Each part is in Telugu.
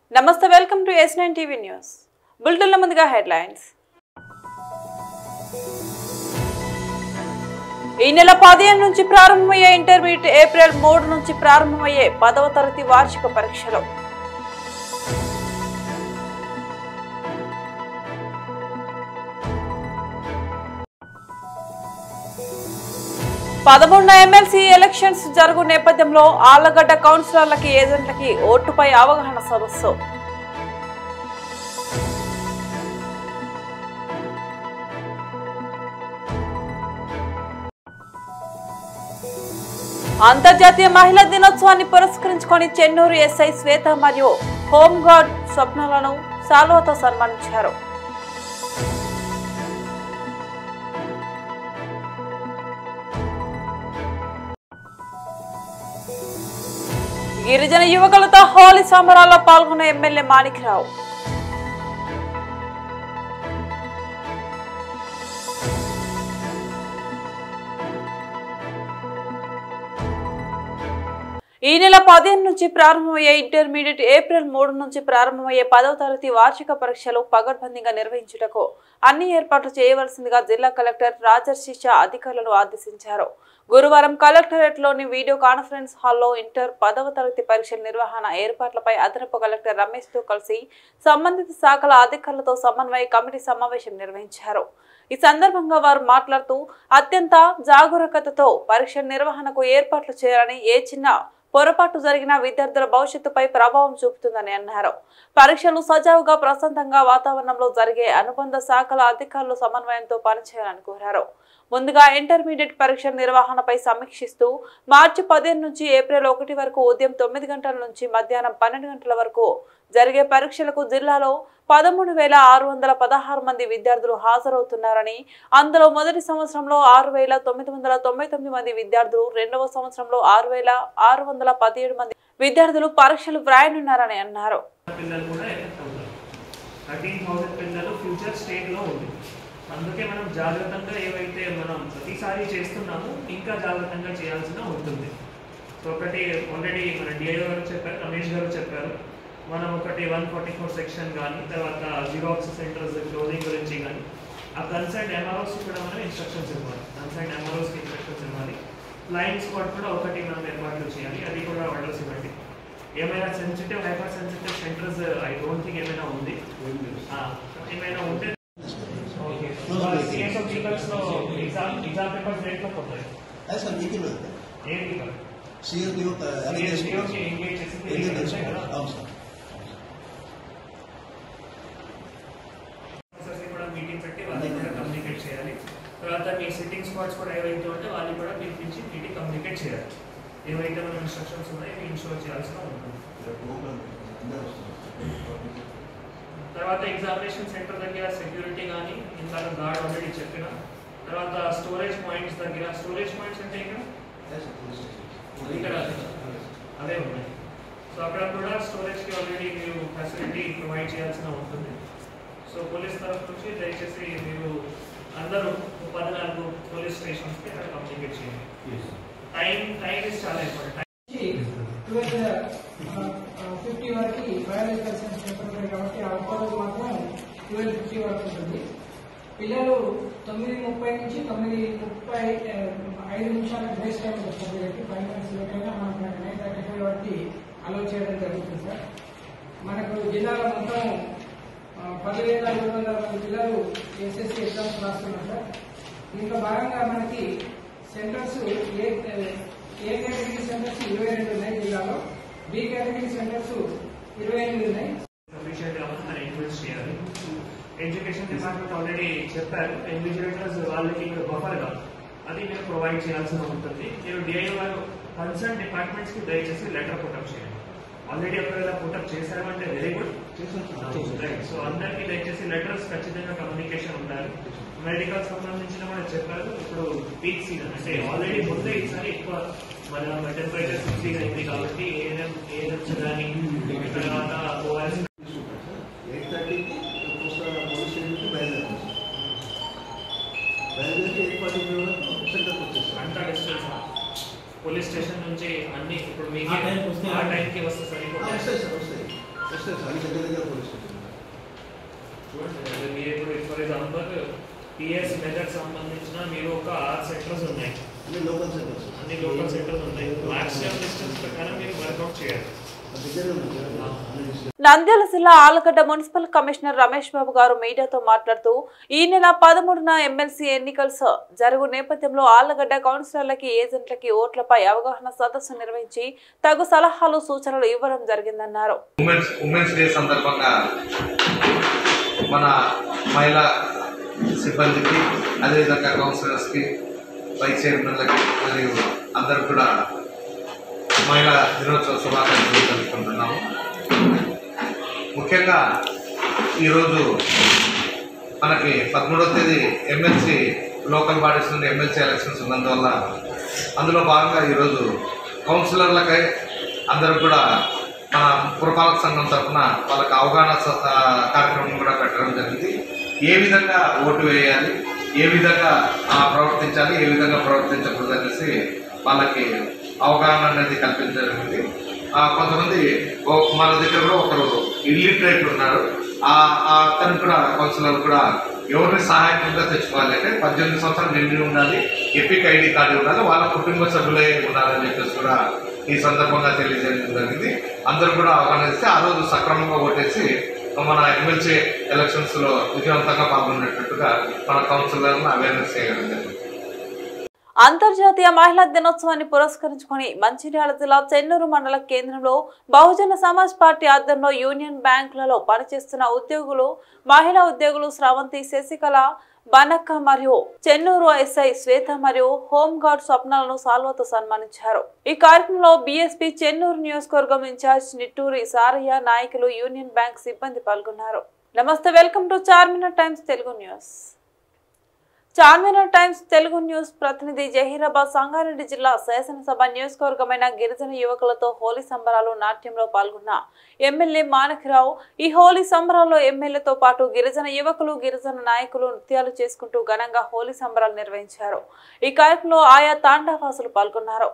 నమస్తే welcome to S nine TV news బులెటిన్ల ముందుగా హెడ్లైన్స్ ఈ నెల పదిహేను నుంచి ప్రారంభమయ్యే ఇంటర్మీడియట్ ఏప్రిల్ మూడు నుంచి ప్రారంభమయ్యే పదవ తరగతి వార్షిక పరీక్షలు పదమూడున ఎమ్మెల్సీ ఎలక్షన్స్ జరుగు నేపథ్యంలో ఆళ్లగడ్డ కౌన్సిలర్లకి ఏజెంట్లకి ఓటుపై అవగాహన సదస్సు అంతర్జాతీయ మహిళా దినోత్సవాన్ని పురస్కరించుకొని చెన్నూరు ఎస్ఐ శ్వేత మరియు హోంగార్డ్ స్వప్నలను సాల్వతో సన్మానించారు గిరిజన యువకులతో హోలీ సంబరాల్లో పాల్గొన్న ఎమ్మెల్యే మాణిక్రావు ఈ నెల పదిహేను నుంచి ప్రారంభమయ్యే ఇంటర్మీడియట్ ఏప్రిల్ మూడు నుంచి ప్రారంభమయ్యే పదవ తరగతి వార్షిక పరీక్షలు పగడ్బందీగా నిర్వహించుటకు అన్ని ఏర్పాట్లు చేయవలసిందిగా జిల్లా కలెక్టర్ రాజర్షిష అధికారులను ఆదేశించారు గురువారం కలెక్టరేట్లోని వీడియో కాన్ఫరెన్స్ హాల్లో ఇంటర్ పదవ తరగతి పరీక్షల నిర్వహణ ఏర్పాట్లపై అదనపు కలెక్టర్ రమేష్ తో కలిసి సంబంధిత శాఖల అధికారులతో సమన్వయ కమిటీ సమావేశం నిర్వహించారు ఈ సందర్భంగా వారు మాట్లాడుతూ అత్యంత జాగరూకతతో పరీక్ష నిర్వహణకు ఏర్పాట్లు చేయాలని ఏ చిన్న పొరపాటు జరిగిన విద్యార్థుల భవిష్యత్తుపై ప్రభావం చూపుతుందని అన్నారు పరీక్షలు సజావుగా ప్రశాంతంగా వాతావరణంలో జరిగే అనుబంధ శాఖల అధికారులు సమన్వయంతో పనిచేయాలని కోరారు ముందుగా ఇంటర్మీడియట్ పరీక్షల నిర్వహణపై సమీక్షిస్తూ మార్చి పదిహేను నుంచి ఏప్రిల్ ఒకటి వరకు ఉదయం తొమ్మిది గంటల నుంచి మధ్యాహ్నం పన్నెండు గంటల వరకు జరిగే పరీక్షలకు జిల్లాలో పదమూడు వేల ఆరు వందల పదహారు మంది విద్యార్థులు హాజరవుతున్నారని అందులో మొదటి సంవత్సరంలో ఆరు వేల తొమ్మిది వందల తొంభై తొమ్మిది మంది విద్యార్థులు రెండవ సంవత్సరంలో ఆరు వేల ఆరు వందల పదిహేడు మంది విద్యార్థులు పరీక్షలు వ్రాయనున్నారని అన్నారు పిల్లలు కూడా ఎఫెక్ట్ అవుతారు థర్టీన్ థౌసండ్ పిల్లలు ఫ్యూచర్ స్టేట్లో ఉంది అందుకే మనం జాగ్రత్తగా ఏవైతే మనం ప్రతిసారి చేస్తున్నామో ఇంకా జాగ్రత్తగా చేయాల్సిన ఉంటుంది సో ఒకటి ఆల్రెడీ మన డిఐఓ గారు చెప్పారు రమేష్ గారు చెప్పారు మనం ఒకటి వన్ ఫార్టీ ఫోర్ సెక్షన్ కానీ తర్వాత జిరాక్స్ సెంటర్స్ క్లోజింగ్ గురించి కానీ ఆ కన్సర్న్ ఎంఆర్ఓస్ కూడా మనం ఇన్స్ట్రక్షన్స్ ఇవ్వాలి కన్సర్న్ ఎంఆర్ఓస్కి ఇన్స్ట్రక్షన్స్ ఇవ్వాలి ఫ్లయింగ్ స్పాట్ కూడా ఒకటి మనం ఏర్పాట్లు చేయాలి అది కూడా ఆర్డర్స్ ఇవ్వండి ఏమైనా sensitive hyper sensitive centres I don't think ఏమైనా ఉంది ఆ, ఏమైనా ఉంటే ఓకే సిఎస్ఓ పీపల్స్ లో ఎగ్జామ్ ఎగ్జామ్ పేపర్స్ రేట్లో పోతాయి ऐसा मीटिंग में होता है ఏంటి सीएसडीओ का CSDO కి engage చేసి ఉంటాయి కదా. అవును సార్ ఆఫీసర్స్ ని కూడా మీటింగ్ పెట్టి వాళ్ళకి కూడా కమ్యూనికేట్ చేయాలి తర్వాత మీ సిట్టింగ్ స్పాట్స్ కూడా ఏవైతే ఉంటే వాళ్ళని కూడా పిలిపించి మీటింగ్ కమ్యూనికేట్ చేయాలి ఏవైతే మన ఇన్స్ట్రక్షన్స్ ఉన్నాయో ఇవి ఇన్షూర్ చేయాల్సిన ఉంటుంది తర్వాత ఎగ్జామినేషన్ సెంటర్ దగ్గర సెక్యూరిటీ కానీ ఇంకా గార్డ్ ఆల్రెడీ చెప్పిన తర్వాత స్టోరేజ్ పాయింట్స్ దగ్గర స్టోరేజ్ పాయింట్స్ అంటే ఇక్కడ ఇక్కడ అదే ఉన్నాయి సో అక్కడ కూడా స్టోరేజ్కి ఆల్రెడీ మీరు ఫెసిలిటీ ప్రొవైడ్ చేయాల్సిన ఉంటుంది సో పోలీస్ తరఫు నుంచి దయచేసి మీరు అందరూ పద్నాలుగు పోలీస్ స్టేషన్స్కి అక్కడ కమ్యూనికేట్ చేయండి టైం టైం ఇస్ చాలా ఇంపార్టెంట్ ట్వెల్వ్ ఫిఫ్టీ వరకు బయాలజికల్ సైన్స్ పేపర్ ఉంటుంది కాబట్టి ఆ ఒక్కరోజు మాత్రం ట్వెల్వ్ ఫిఫ్టీ వరకు ఉంటుంది పిల్లలు తొమ్మిది ముప్పై నుంచి తొమ్మిది ముప్పై ఆ, ఐదు నిమిషాల గ్రేస్ టైం వస్తుంది వీళ్ళకి ఫైవ్ మినిట్స్ లేకైనా మనకు నైన్ థర్టీ ఫైవ్ వరకు అలౌ చేయడం జరుగుతుంది సార్ మనకు జిల్లాలో మొత్తం ఆ, పదివేల ఐదు వందల మంది పిల్లలు ఎస్ఎస్సి ఎగ్జామ్స్ రాస్తున్నారు సార్ దీంట్లో భాగంగా మనకి centres A A category centres ఇరవై రెండు ఉన్నాయి జిల్లాలో బి కేటగిరీ సెంటర్స్ ఇరవై ఎనిమిది ఉన్నాయి సఫిషియెంట్ కాబట్టి మనం ఇన్వెస్ట్ చేయాలి ఎడ్యుకేషన్ డిపార్ట్మెంట్ ఆల్రెడీ చెప్పారు ఇన్విజిలేటర్స్ వాళ్ళకి ఇక్కడ బఫర్గా అది మీరు ప్రొవైడ్ చేయాల్సిన ఉంటుంది మీరు డిఐ వారు కన్సర్న్ డిపార్ట్మెంట్స్ కి దయచేసి లెటర్ పుటప్ చేయండి ఆల్రెడీ ఒకవేళ పుటప్ చేశారంటే వెరీ గుడ్ రైట్ సో అందరికీ దయచేసి లెటర్స్ ఖచ్చితంగా కమ్యూనికేషన్ ఉండాలి మెడికల్ సంబంధించిన కూడా చెప్పారు ఇప్పుడు పీక్ సీజన్ అంటే ఆల్రెడీ ముందే ఈసారి ఎక్కువ మన టెంపరేచర్ ఫిఫ్టీగా అయింది కాబట్టి ఏఎన్ఎం ఏఎన్ఎంస్ కానీ తర్వాత ఓఆర్ఎస్ ఎయిట్ థర్టీకి పుస్తక పోలీస్ స్టేషన్కి బయలుదేరాం బయలుదేరి ఎయిట్ ఫార్టీ ఫైవ్ సెంటర్కి వచ్చేసాం అంతా డిస్టెన్స్ పోలీస్ స్టేషన్ నుంచి అన్ని ఇప్పుడు మీకు ఆ టైంకి వస్తే ఆ టైంకి వస్తే ఆ, సరిపోతుంది వస్తాయి సార్ వస్తాయి వస్తాయి సార్ అన్ని దగ్గర దగ్గర పోలీస్ స్టేషన్ చూడండి అది మీరు ఇప్పుడు ఫర్ ఎగ్జాంపుల్ పిఎస్ మెథడ్ సంబంధించిన మీరు ఒక ఆరు సెంటర్స్ ఉన్నాయి అన్ని లోకల్ సెంటర్స్ అన్ని లోకల్ సెంటర్స్ ఉన్నాయి మాక్సిమం డిస్టెన్స్ ప్రకారం మీరు వర్కౌట్ చేయాలి దగ్గరే ఉన్నాయి అన్ని డిస్ట్రిక్ట్ నంద్యాల జిల్లా ఆలగడ్డ మున్సిపల్ కమిషనర్ రమేష్ బాబు గారు మీడియాతో మాట్లాడుతూ ఈ నెల పదమూడున ఎమ్మెల్సీ ఎన్నికలు జరుగు నేపథ్యంలో ఆలగడ్డ కౌన్సిలర్లకి ఏజెంట్లకి ఓట్లపై అవగాహన సదస్సు నిర్వహించి తగు సలహాలు సూచనలు ఇవ్వడం జరిగిందన్నారు ఉమెన్స్ ఉమెన్స్ డే సందర్భంగా మన మహిళా సిబ్బందికి అదేవిధంగా కౌన్సిలర్స్కి వైస్ చైర్మన్లకి మరియు అందరికి కూడా మహిళా దినోత్సవ శుభాకాంక్షలు తెలుపుకుంటున్నాము ముఖ్యంగా ఈరోజు మనకి పదమూడవ తేదీ ఎమ్మెల్సీ లోకల్ బాడీస్ నుండి ఎమ్మెల్సీ ఎలక్షన్స్ ఉన్నందువల్ల అందులో భాగంగా ఈరోజు కౌన్సిలర్లకై అందరూ కూడా మన పురపాలక సంఘం తరఫున వాళ్ళకి అవగాహన స- ఆ, కార్యక్రమం కూడా పెట్టడం జరిగింది ఏ విధంగా ఓటు వేయాలి ఏ విధంగా ఆ, ప్రవర్తించాలి ఏ విధంగా ప్రవర్తించకూడదు అనేసి వాళ్ళకి అవగాహన అనేది కల్పించడం జరిగింది ఆ, కొంతమంది ఓ- మన దగ్గర కూడా ఒకరు ఇల్లిటరేట్ ఉన్నారు ఆ ఆ అతను కూడా కౌన్సిలర్ కూడా ఎవరిని సహాయకంగా తెచ్చుకోవాలి అంటే పద్దెనిమిది సంవత్సరాలు నిండి ఉండాలి ఎపిక్ ఐడి కార్డు ఉండాలి వాళ్ళ కుటుంబ సభ్యులే ఉండాలని చెప్పేసి కూడా ఈ సందర్భంగా తెలియజేయడం జరిగింది అందరూ కూడా అవగాహన ఇస్తే ఆ రోజు సక్రమంగా ఓటేసి మన ఎమ్మెల్సీ ఎలక్షన్స్ లో విజయవంతంగా పాల్గొనేటట్టుగా మన కౌన్సిలర్లను అవేర్నెస్ చేయడం జరిగింది అంతర్జాతీయ మహిళా దినోత్సవాన్ని పురస్కరించుకొని మంచిర్యాల జిల్లా చెన్నూరు మండల కేంద్రంలో బహుజన సమాజ్ పార్టీ ఆధ్వర్యంలో యూనియన్ బ్యాంకులలో పనిచేస్తున్న ఉద్యోగులు మహిళా ఉద్యోగులు స్రవంతి శశికళ బనక్క మరియు చెన్నూరు ఎస్ఐ శ్వేత మరియు హోంగార్డ్ స్వప్నాలను సాల్వతో సన్మానించారు ఈ కార్యక్రమంలో బీఎస్పీ చెన్నూరు నియోజకవర్గం ఇన్ఛార్జ్ నిట్టూరి సారయ్య నాయకులు యూనియన్ బ్యాంక్ సిబ్బంది పాల్గొన్నారు నమస్తే welcome to Charminar times Telugu news Charminar times Telugu news ప్రతినిధి జహీరాబాద్ సంగారెడ్డి జిల్లా శాసనసభ నియోజకవర్గమైన గిరిజన యువకులతో హోలీ సంబరాలు నాట్యంలో పాల్గొన్న ఎమ్మెల్యే మాణిక్రావు ఈ హోలీ సంబరాల్లో ఎమ్మెల్యేతో పాటు గిరిజన యువకులు గిరిజన నాయకులు నృత్యాలు చేసుకుంటూ ఘనంగా హోలీ సంబరాలు నిర్వహించారు ఈ కార్యక్రమంలో ఆయా తాండావాసులు పాల్గొన్నారు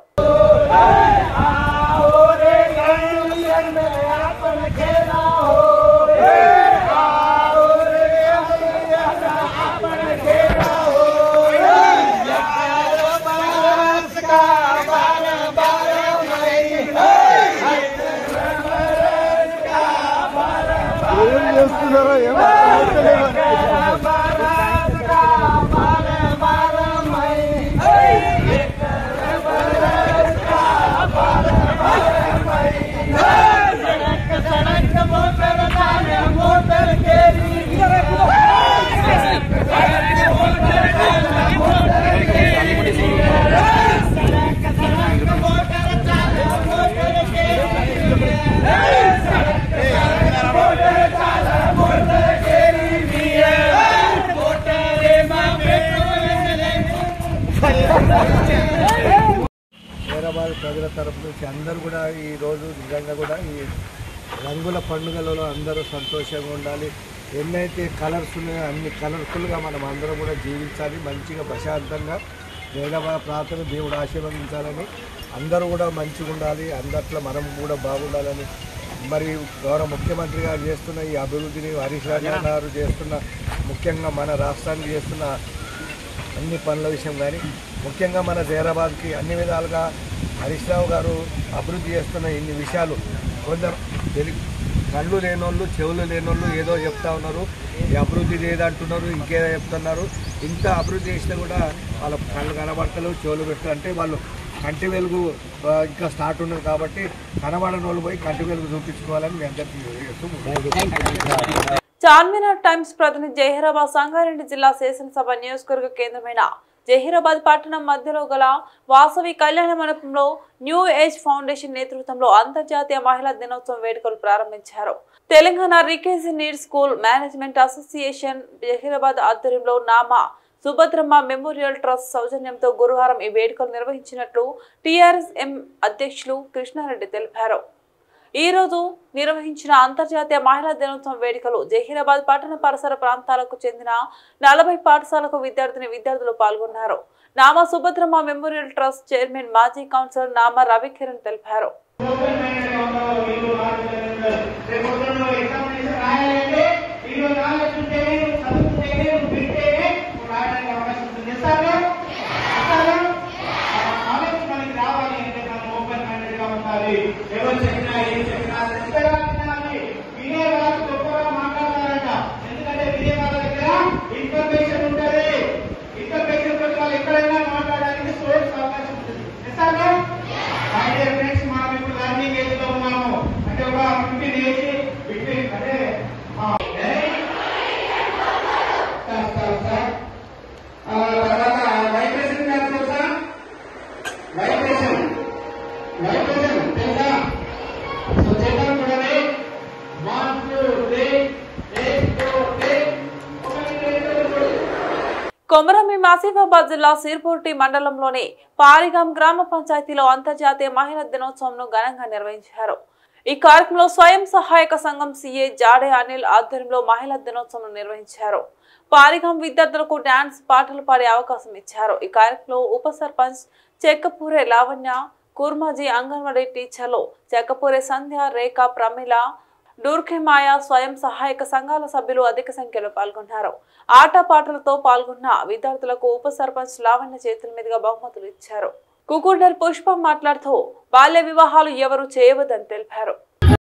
హైదరాబాద్ ప్రజల తరపు నుంచి అందరూ కూడా ఈరోజు నిజంగా కూడా ఈ రంగుల పండుగలలో అందరూ సంతోషంగా ఉండాలి ఎన్నైతే కలర్స్ ఉన్నాయో అన్ని కలర్ఫుల్గా మనం అందరం కూడా జీవించాలి మంచిగా ప్రశాంతంగా హైదరాబాద్ ప్రాంతం దేవుడు ఆశీర్వదించాలని అందరూ కూడా మంచిగా ఉండాలి అందట్లో మనం కూడా బాగుండాలని మరి గౌరవ ముఖ్యమంత్రి గారు చేస్తున్న ఈ అభివృద్ధిని హరీష్ రాజా గారు చేస్తున్న ముఖ్యంగా మన రాష్ట్రానికి చేస్తున్న అన్ని పనుల విషయం కానీ ముఖ్యంగా మన జైరాబాద్కి అన్ని విధాలుగా హరీష్ రావు గారు అభివృద్ధి చేస్తున్న ఇన్ని విషయాలు కొందరు తెలి కళ్ళు లేనోళ్ళు చెవులు లేనోళ్ళు ఏదో చెప్తా ఉన్నారు ఈ అభివృద్ధి లేదంటున్నారు ఇంకేదో చెప్తున్నారు ఇంత అభివృద్ధి చేసినా కూడా వాళ్ళ కళ్ళు కనబడతలేవు చెవులు పెట్టు అంటే వాళ్ళు కంటి వెలుగు ఆ, ఇంకా స్టార్ట్ ఉన్నది కాబట్టి కనబడని వాళ్ళు పోయి కంటి వెలుగు చూపించుకోవాలని మీ అందరికీ తెలియజేస్తూ చార్మినార్ టైమ్స్ ప్రతినిధి జహీరాబాద్ సంగారెడ్డి జిల్లా శాసనసభ నియోజకవర్గ కేంద్రమైన జహీరాబాద్ పట్టణం మధ్యలో గల వాసవి కళ్యాణ మండపంలో న్యూ ఏజ్ ఫౌండేషన్ నేతృత్వంలో అంతర్జాతీయ మహిళా దినోత్సవం వేడుకలు ప్రారంభించారు Telangana recognised school management association Zaheerabad ఆధ్వర్యంలో నామా సుభద్రమ్మ మెమోరియల్ ట్రస్ట్ సౌజన్యంతో గురువారం ఈ వేడుకలు నిర్వహించినట్లు టీఆర్ఎస్ ఎం అధ్యక్షులు కృష్ణారెడ్డి తెలిపారు ఈ రోజు నిర్వహించిన అంతర్జాతీయ మహిళా దినోత్సవం వేడుకలు జహీరాబాద్ పట్టణ పరిసర ప్రాంతాలకు చెందిన నలభై పాఠశాలకు విద్యార్థిని విద్యార్థులు పాల్గొన్నారు Nama Subhadramma memorial trust chairman మాజీ కౌన్సిలర్ నామా రవికిరణ్ తెలిపారు వీళ్ళు రేపు పొద్దున్న నువ్వు ఎగ్జామినేషన్ రాయాలంటే ఈరోజు నాలెడ్జ్ ఉంటేనే నువ్వు చదువుకుంటేనే నువ్వు వింటేనే నువ్వు రాయడానికి అవకాశం ఉంటుంది ఇస్తారా ఇస్తారా నాలెడ్జ్ మనకి రావాలి అంటే మనం ఓపెన్ మైండెడ్ గా ఉండాలి ఎవరు చెప్పినా ఏం చెప్పినా శ్రద్ధగా వినాలి వినే వాళ్ళు గొప్పగా మాట్లాడాలంట ఎందుకంటే వినే వాళ్ళ దగ్గర ఇన్ఫర్మేషన్ ఉంటుంది ఇన్ఫర్మేషన్ తోటి వాళ్ళు ఎక్కడైనా మాట్లాడడానికి సోర్స్ అవకాశం ఉంటుంది ఇస్తారా మై డియర్ ఫ్రెండ్స్ మనం ఇప్పుడు లర్నింగ్ ఏజ్ లో ఉన్నాము అంటే ఒక ఫిఫ్టీన్ ఏజ్ బిట్వీన్ అంటే ఆ, very- సార్, సార్, సార్. ఆ, తర్వాత వైబ్రేషన్ కాదు తెలుసా వైబ్రేషన్ వైబ్రేషన్ తెలుసా సో చేద్దాం చూడండి one two three eight four eight ఒకటి రెండు మూడు కొమరమి ఆసిఫాబాద్ జిల్లా సిర్పూర్టి మండలంలోని పారిగాం గ్రామ పంచాయతీలో అంతర్జాతీయ మహిళా దినోత్సవంను ఘనంగా నిర్వహించారు ఈ కార్యక్రమంలో స్వయం సహాయక సంఘం సీఏ జాడే అనిల్ ఆధ్వర్యంలో మహిళా దినోత్సవం నిర్వహించారు పారిగాం విద్యార్థులకు డాన్స్ పాటలు పాడే అవకాశం ఇచ్చారు ఈ కార్యక్రమంలో ఉప సర్పంచ్ చెక్కపూరే లావణ్య కుర్మాజీ అంగన్వాడీ టీచర్లు చెక్కపూరే సంధ్య రేఖ ప్రమిళ డూర్ఖెమాయ స్వయం సహాయక సంఘాల సభ్యులు అధిక సంఖ్యలో పాల్గొన్నారు ఆటపాటలతో పాల్గొన్న విద్యార్థులకు ఉప సర్పంచ్ లావణ్య చేతుల మీదుగా బహుమతులు ఇచ్చారు కుకుండర్ పుష్పం మాట్లాడుతూ బాల్య వివాహాలు ఎవరు చేయవద్దని తెలిపారు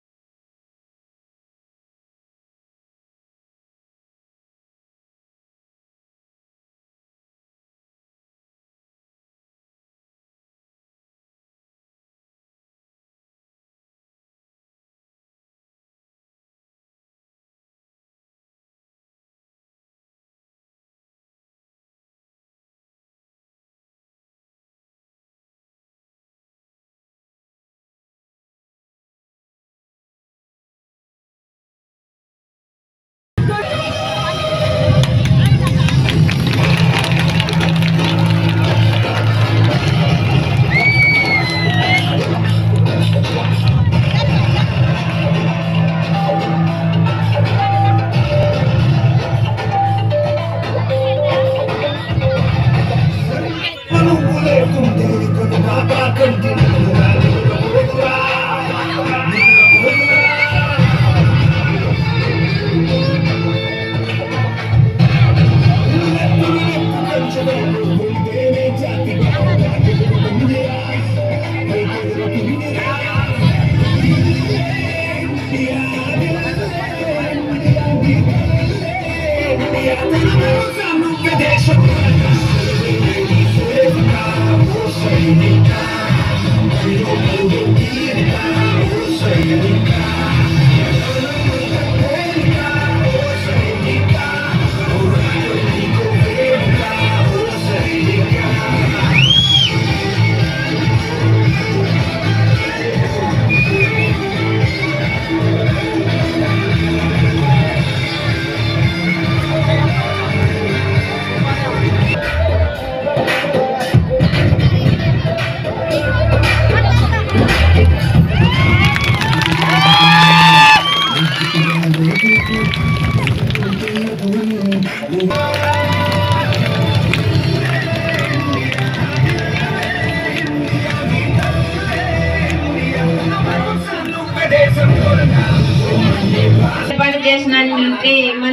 ఏర్పాటు చేసినటువంటి మన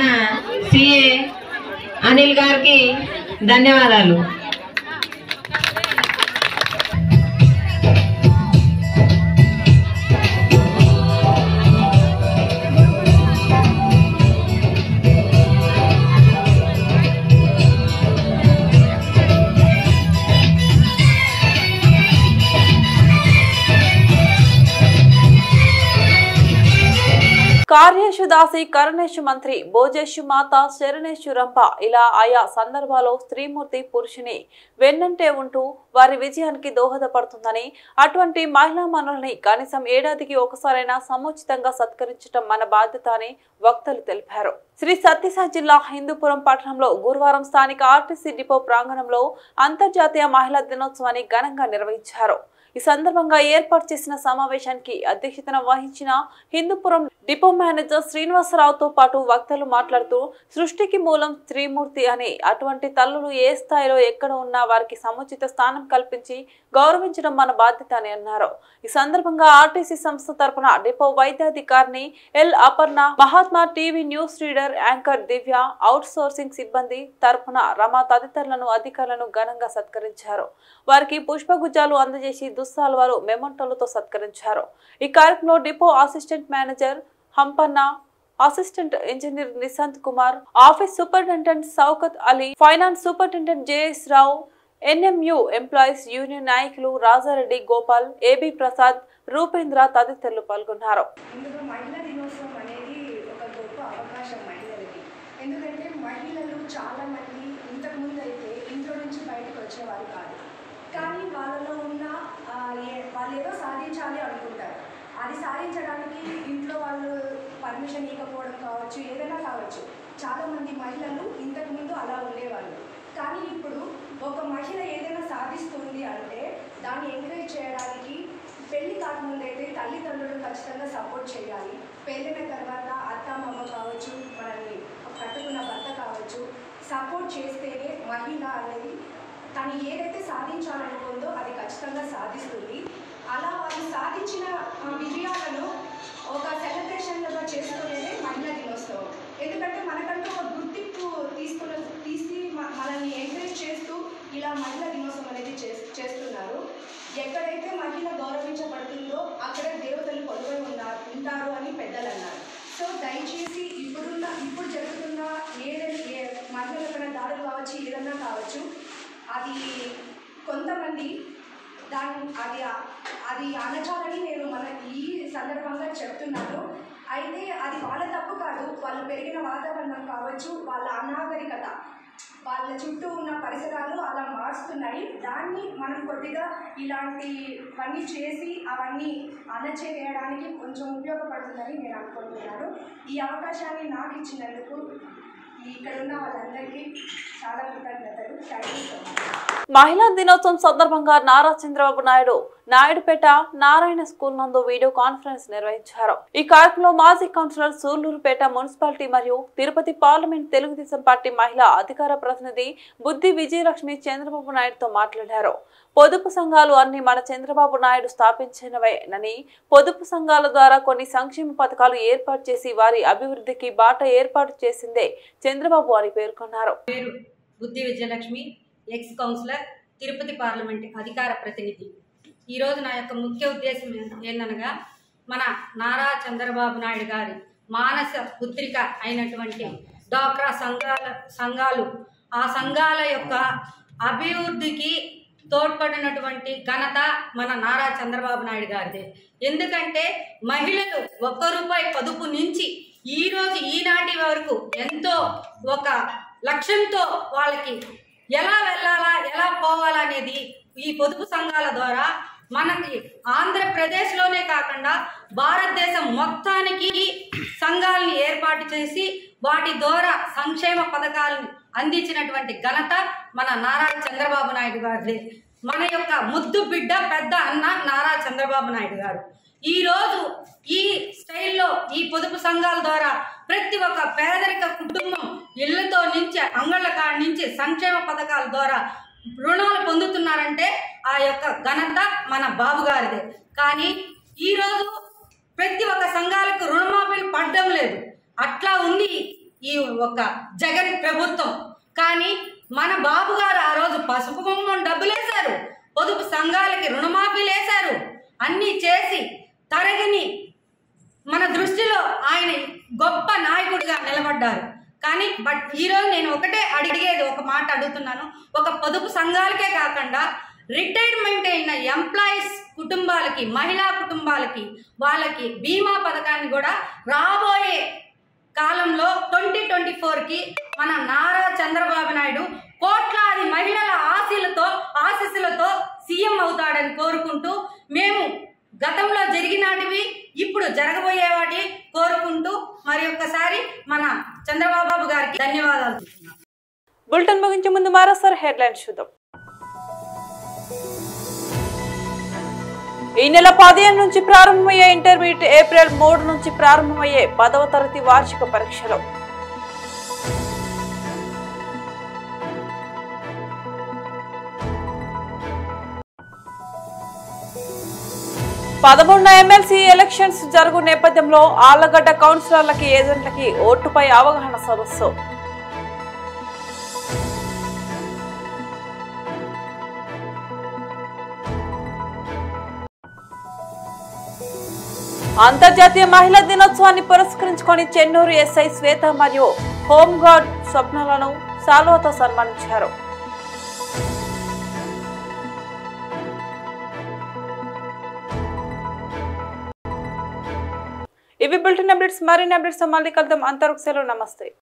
సిఏ అనిల్ గారికి ధన్యవాదాలు కార్యేషు దాసి కరుణేషు మంత్రి భోజేషు మాత శరణేషు రంప ఇలా ఆయా సందర్భాల్లో స్త్రీమూర్తి పురుషుని వెన్నంటే ఉంటూ వారి విజయానికి దోహదపడుతుందని అటువంటి మహిళా మనుల్ని కనీసం ఏడాదికి ఒకసారైనా సముచితంగా సత్కరించడం మన బాధ్యత అని వక్తలు తెలిపారు శ్రీ సత్యసాయి జిల్లా హిందూపురం పట్టణంలో గురువారం స్థానిక ఆర్టీసీ డిపో ప్రాంగణంలో అంతర్జాతీయ మహిళా దినోత్సవాన్ని ఘనంగా నిర్వహించారు ఈ సందర్భంగా ఏర్పాటు చేసిన సమావేశానికి అధ్యక్షతన వహించిన హిందూపురం డిపో మేనేజర్ శ్రీనివాసరావుతో పాటు వక్తలు మాట్లాడుతూ సృష్టికి మూలం త్రిమూర్తి అని అటువంటి తల్లులు ఏ స్థాయిలో ఎక్కడ ఉన్నా వారికి సముచిత స్థానం కల్పించి గౌరవించడం మన బాధ్యత అని అన్నారు ఈ సందర్భంగా ఆర్టీసీ సంస్థ తరపున డిపో వైద్యాధికారిని L Aparna Mahatma TV news reader anchor Divya outsourcing సిబ్బంది తరపున రమ తదితరులను అధికారులను ఘనంగా సత్కరించారు వారికి పుష్పగుజ్జాలు అందజేసి దుస్సాల్వారు మెమంటోలతో సత్కరించారు ఈ కార్యక్రమంలో depot assistant manager Hampanna assistant engineer Nishant Kumar office superintendent Shaukat Ali finance superintendent JS Rao NMU employees union నాయకులు రాజారెడ్డి గోపాల్ ఏబి ప్రసాద్ రూపేంద్ర తదితరులు పాల్గొన్నారు ఇందులో మహిళా దినోత్సవం అనేది ఒక గొప్ప అవకాశం మహిళలకి ఎందుకంటే మహిళలు చాలామంది ఇంతకుముందు అయితే ఇంట్లో నుంచి బయటకు వచ్చేవారు కాదు కానీ వాళ్ళలో ఉన్న ఆ, ఏ- వాళ్ళు ఏదో సాధించాలి అనుకుంటారు అది సాధించడానికి ఇంట్లో వాళ్ళు పర్మిషన్ ఇవ్వకపోవడం కావచ్చు ఏదైనా కావచ్చు చాలామంది మహిళలు ఇంతకుముందు అలా ఉండేవాళ్ళు కానీ ఇప్పుడు ఒక మహిళ ఏదైనా సాధిస్తుంది అంటే దాన్ని ఎంకరేజ్ చేయడానికి పెళ్లి కాకముందైతే తల్లిదండ్రులు ఖచ్చితంగా సపోర్ట్ చేయాలి పెళ్ళిన తర్వాత అత్త మామ కావచ్చు మనల్ని కట్టుకున్న భర్త కావచ్చు సపోర్ట్ చేస్తేనే మహిళ అనేది తను ఏదైతే సాధించాలనుకుందో అది ఖచ్చితంగా సాధిస్తుంది అలా వాళ్ళు సాధించిన ఆ, విజయాలను ఒక సెలబ్రేషన్లుగా చేసుకునేదే మహిళా దినోత్సవం ఎందుకంటే మనకంటూ ఒక గుర్తింపు తీసుకున్న తీసి మ- మనల్ని ఎంకరేజ్ చేస్తూ ఇలా మహిళా దినోత్సవం అనేది చేస్- చేస్తున్నారు ఎక్కడైతే మహిళ గౌరవించబడుతుందో అక్కడ దేవతలు కొలువై ఉన్నారు ఉంటారు అని పెద్దలు అన్నారు సో దయచేసి ఇప్పుడున్న ఇప్పుడు జరుగుతున్న ఏదైనా ఏ మహిళలపైన దాడులు కావచ్చు ఏదన్నా కావచ్చు అది కొంతమంది దాన్ని అది అది అనచాలని నేను మన ఈ సందర్భంగా చెప్తున్నాను అయితే అది వాళ్ళ తప్పు కాదు వాళ్ళు పెరిగిన వాతావరణం కావచ్చు వాళ్ళ అనాగరికత వాళ్ళ చుట్టూ ఉన్న పరిసరాలు అలా మారుస్తున్నాయి దాన్ని మనం కొద్దిగా ఇలాంటి పని చేసి అవన్నీ అణచేయడానికి కొంచెం ఉపయోగపడుతుందని నేను అనుకుంటున్నాను ఈ అవకాశాన్ని నాకు ఇచ్చినందుకు ఇక్కడ ఉన్న వాళ్ళందరికీ చాలా కృతజ్ఞతలు థ్యాంక్ యూ సో మచ్ మహిళా దినోత్సవం సందర్భంగా నారా చంద్రబాబు నాయుడు నాయుడుపేట నారాయణ స్కూల్ నందు వీడియో కాన్ఫరెన్స్ నిర్వహించారు ఈ కార్యక్రమంలో మాజీ కౌన్సిలర్ సూళ్లూరుపేట మున్సిపాలిటీ మరియు తిరుపతి పార్లమెంట్ తెలుగుదేశం పార్టీ మహిళా అధికార ప్రతినిధి బుద్ధి విజయలక్ష్మి చంద్రబాబు నాయుడుతో మాట్లాడారు పొదుపు సంఘాలు అన్ని మన చంద్రబాబు నాయుడు స్థాపించినవేనని పొదుపు సంఘాల ద్వారా కొన్ని సంక్షేమ పథకాలు ఏర్పాటు చేసి వారి అభివృద్ధికి బాట ఏర్పాటు చేసిందే చంద్రబాబు అని పేర్కొన్నారు Buddhi Vijayalakshmi ex councillor Tirupati parliament అధికార ప్రతినిధి ఈరోజు నా యొక్క ముఖ్య ఉద్దేశం ఏందనగా మన నారా చంద్రబాబు నాయుడు గారి మానస పుత్రిక అయినటువంటి డాక్రా సంఘాల సంఘాలు ఆ సంఘాల యొక్క అభివృద్ధికి తోడ్పడినటువంటి ఘనత మన నారా చంద్రబాబు నాయుడు గారిదే ఎందుకంటే మహిళలు ఒక్క రూపాయి పొదుపు నుంచి ఈ రోజు ఈనాటి వరకు ఎంతో ఒక లక్ష్యంతో వాళ్ళకి ఎలా వెళ్ళాలా ఎలా పోవాలా అనేది ఈ పొదుపు సంఘాల ద్వారా మనకి ఆంధ్రప్రదేశ్లోనే కాకుండా భారతదేశం మొత్తానికి సంఘాలను ఏర్పాటు చేసి వాటి ద్వారా సంక్షేమ పథకాలను అందించినటువంటి ఘనత మన నారా చంద్రబాబు నాయుడు గారిదే మన యొక్క ముద్దు బిడ్డ పెద్ద అన్న నారా చంద్రబాబు నాయుడు గారు ఈ రోజు ఈ స్టైల్లో ఈ పొదుపు సంఘాల ద్వారా ప్రతి ఒక్క పేదరిక కుటుంబం ఇళ్లతో నుంచి అంగళ్ళ కాడి నుంచి సంక్షేమ పథకాల ద్వారా రుణాలు పొందుతున్నారంటే ఆ యొక్క ఘనత మన బాబు గారిదే కానీ ఈరోజు ప్రతి ఒక్క సంఘాలకు రుణమాఫీలు పడడం లేదు అట్లా ఉంది ఈ ఒక జగన్ ప్రభుత్వం కానీ మన బాబు గారు ఆ రోజు పసుపు కుంకుమం డబ్బులేశారు పొదుపు సంఘాలకి రుణమాఫీలు వేశారు అన్నీ చేసి తరగని మన దృష్టిలో ఆయన గొప్ప నాయకుడిగా నిలబడ్డారు కానీ బట్ ఈరోజు నేను ఒకటే అడిగేది ఒక మాట అడుగుతున్నాను ఒక పొదుపు సంఘాలకే కాకుండా రిటైర్మెంట్ అయిన ఎంప్లాయీస్ కుటుంబాలకి మహిళా కుటుంబాలకి వాళ్ళకి బీమా పథకాన్ని కూడా రాబోయే కాలంలో ట్వంటీ ట్వంటీ ఫోర్కి మన నారా చంద్రబాబు నాయుడు కోట్లాది మహిళల ఆశీలతో ఆశీస్సులతో సీఎం అవుతాడని కోరుకుంటూ మేము గతంలో జరిగినాటివి ఇప్పుడు జరగబోయే వాటి కోరుకుంటూ మరి ఒక్కసారి మన చంద్రబాబు గారికి ధన్యవాదాలు బులెటిన్ ముగించే ముందు మరోసారి హెడ్లైన్స్ చూద్దాం ఈ నెల పదిహేను నుంచి ప్రారంభమయ్యే ఇంటర్మీడియట్ ఏప్రిల్ మూడు నుంచి ప్రారంభమయ్యే పదవ తరగతి వార్షిక పరీక్షలు పదమూడున ఎమ్మెల్సీ ఎలక్షన్స్ జరుగు నేపథ్యంలో ఆళ్లగడ్డ కౌన్సిలర్లకి ఏజెంట్లకి ఓటుపై అవగాహన సదస్సు అంతర్జాతీయ మహిళా దినోత్సవాన్ని పురస్కరించుకొని చెన్నూరు ఎస్ఐ శ్వేత మరియు హోంగార్డ్ స్వప్నలను సాల్వాతో సన్మానించారు ఇవి బులెటిన్ అప్డేట్స్ మరిన్ని అప్డేట్స్ మళ్ళీ కలుద్దాం అంతవరకు సెలవు నమస్తే